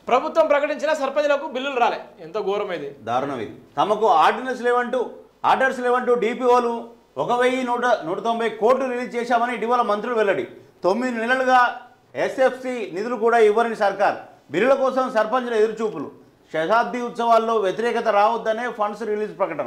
ప్రభుత్వం ప్రకటించిన సర్పంచ్లకు బిల్లులు రాలే ఎంత ఘోరం ఇది దారుణం ఇది తమకు ఆర్డినెన్స్ లేవంటూ ఆర్డర్స్ లేవంటూ డిపిఓలు ఒక వెయ్యి నూట నూట తొంభై కోట్లు రిలీజ్ చేశామని ఇటీవల మంత్రులు వెల్లడి తొమ్మిది నెలలుగా ఎస్ఎఫ్సి నిధులు కూడా ఇవ్వని సర్కార్ బిల్లుల కోసం సర్పంచుల ఎదురుచూపులు శతాబ్ది ఉత్సవాల్లో వ్యతిరేకత రావద్దనే ఫండ్స్ రిలీజ్ ప్రకటన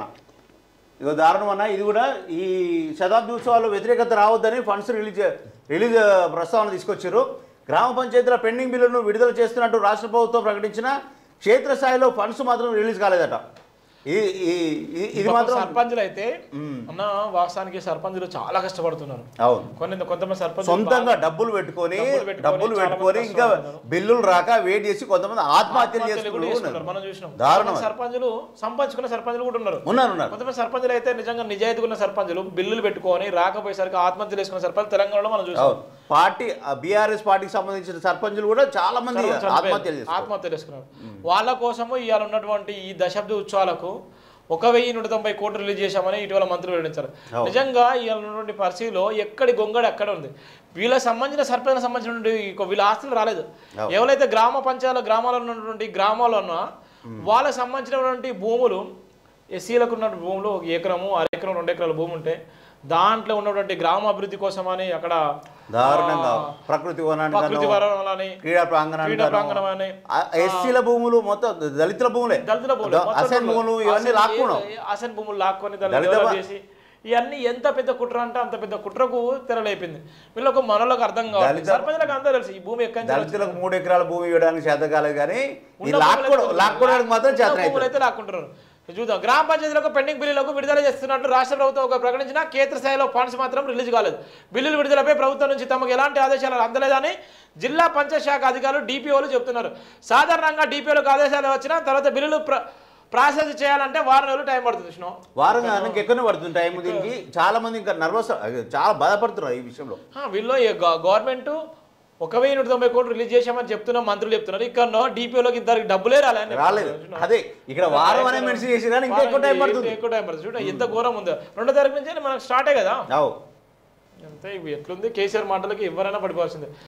ఇదో దారుణం అన్న ఇది కూడా ఈ శతాబ్ది ఉత్సవాల్లో వ్యతిరేకత రావద్దని ఫండ్స్ రిలీజ్ రిలీజ్ ప్రస్తావన తీసుకొచ్చారు గ్రామ పంచాయతీల పెండింగ్ బిల్లును విడుదల చేస్తున్నట్టు రాష్ట్ర ప్రభుత్వం ప్రకటించిన క్షేత్రస్థాయిలో ఫండ్స్ మాత్రం రిలీజ్ కాలేదట ఇది ఈ- ఈ- ఇది పాపం మాత్రం సర్పంచులు అయితే అన్న వాస్తవానికి సర్పంచులు చాలా కష్టపడుతున్నారు అవును కొన్ని కొంతమంది సర్పంచ్ సొంతంగా డబ్బులు పెట్టుకొని డబ్బులు పెట్టుకొని డబ్బులు చాలా పెట్టుకొని మంది ఇంకా కష్టపడుతున్నారు. బిల్లులు రాక వెయిట్ చేసి కొంతమంది ఆత్మహత్యలు కూడా చేసుకున్నారు మనం చేసుకున్నారు చూసినాం దారుణం కొంతమంది సర్పంచులు సంపాదించుకున్న సర్పంచులు కూడా ఉన్నారు ఉన్నారు ఉన్నారు కొంతమంది సర్పంచులు అయితే నిజంగా నిజాయితీగా ఉన్న సర్పంచులు బిల్లులు పెట్టుకొని రాకపోయేసరికి ఆత్మహత్యలు చేసుకున్న సర్పంచ్ తెలంగాణలో మనం చూసాం అవును పార్టీ బీఆర్ఎస్ పార్టీకి సంబంధించిన సర్పంచులు కూడా చాలా మంది చనిపోయారు. ఆత్మహత్యలు చేసుకున్నారు ఆత్మహత్యలు చేసుకున్నారు వాళ్ళ కోసము ఇవాళ ఉన్నటువంటి ఈ దశాబ్ది ఉత్సవాలకు ఒక వెయ్యి నూట తొంభై కోట్లు రిలీజ్ చేశామని ఇటీవల మంత్రులు వెల్లడించారు అవును. నిజంగా ఇవాళ ఉన్నటువంటి పరిస్థితిలో ఎక్కడి గొంగడి అక్కడ ఉంది వీళ్ళకి సంబంధించిన సర్పంచ్ సంబంధించినటువంటి ఈ- వీళ్ళ ఆస్తులు రాలేదు అవును. ఎవరైతే గ్రామ పంచాయతీ గ్రామాల్లో ఉన్నటువంటి గ్రామాల్లో ఉన్న వాళ్ళకి సంబంధించినటువంటి భూములు ఎస్సీలకు ఉన్న భూములు ఒక ఎకరము అర ఎకరం రెండు ఎకరాల భూమి ఉంటే దాంట్లో ఉన్నటువంటి గ్రామ అభివృద్ధి కోసమని అక్కడ దారుణంగా ఆ, ప్రకృతి ప్రకృతి వనానికి వనాలని క్రీడా ప్రాంగణానికి క్రీడా ప్రాంగణం అని ఎస్సీల భూములు మొత్తం దళితుల భూములే దళితుల భూములు మొత్తం అసెన్ భూములు ఇవన్నీ అసెన్ లాక్కున్నాం ఏ- అసెన్ భూములు లాక్కొని దాన్ని దళిత డెవలప్ బా- చేసి ఇవన్నీ ఎంత పెద్ద కుట్ర అంటే అంత పెద్ద కుట్రకు తెరలేపింది వీళ్ళకు మనలోకి అర్థం కావాలి దళిత- సర్పంచులకు అందరూ తెలుసు ఈ భూమి ఎక్కడి నుంచి దళితులకు మూడు ఎకరాల భూమి ఇవ్వడానికి చేత కాలేదు కానీ ఈ ఉన్న లాక్కోవడం భూములు లాక్కోవడానికి మాత్రం ఉన్న చేత భూములు అయితే లాక్కుంటున్నారు చూద్దాం గ్రామ పంచాయతీలకు పెండింగ్ బిల్లులకు విడుదల చేస్తున్నట్టు రాష్ట్ర ప్రభుత్వం ఒక ప్రకటించిన కేంద్ర స్థాయిలో ఫండ్స్ మాత్రం రిలీజ్ కాలేదు బిల్లుల విడుదలపై ప్రభుత్వం నుంచి తమకు ఎలాంటి ఆదేశాలు అందలేదని జిల్లా పంచాయత్ శాఖ అధికారులు డిపిఓలు చెబుతున్నారు సాధారణంగా డిపిఓలకు ఆదేశాలు వచ్చినా తర్వాత బిల్లులు ప్ర ప్రాసెస్ చేయాలంటే వారం రోజులు టైం పడుతుంది విష్ణు వారం నాకు ఎక్కువనే పడుతుంది టైం దీనికి చాలా మంది ఇంకా నర్వస్ చాలా బాధపడుతున్నారు ఈ విషయంలో ఆ, వీళ్ళు ఈ గ- గవర్నమెంట్ ఒక వెయ్యి నూట తొంభై కోట్లు రిలీజ్ చేశామని చెప్తున్నా మంత్రులు చెప్తున్నారు ఇక్కడ డిపిఓలోకి ఇద్దరికి డబ్బులే రాలేదు రాలేదు అదే ఇక్కడ వారం అనే మెన్షన్ చేసి కానీ ఇంకా ఎక్కువ టైం పడుతుంది ఎక్కువ టైం పడుతుంది చూడ ఎంత ఘోరం ఉందో రెండో తారీఖు నుంచి మనకు స్టార్టే కదా అవు అంతే ఇవి ఎట్లుంది కేసీఆర్ మాటలకి ఎవరైనా పడిపోవాల్సిందే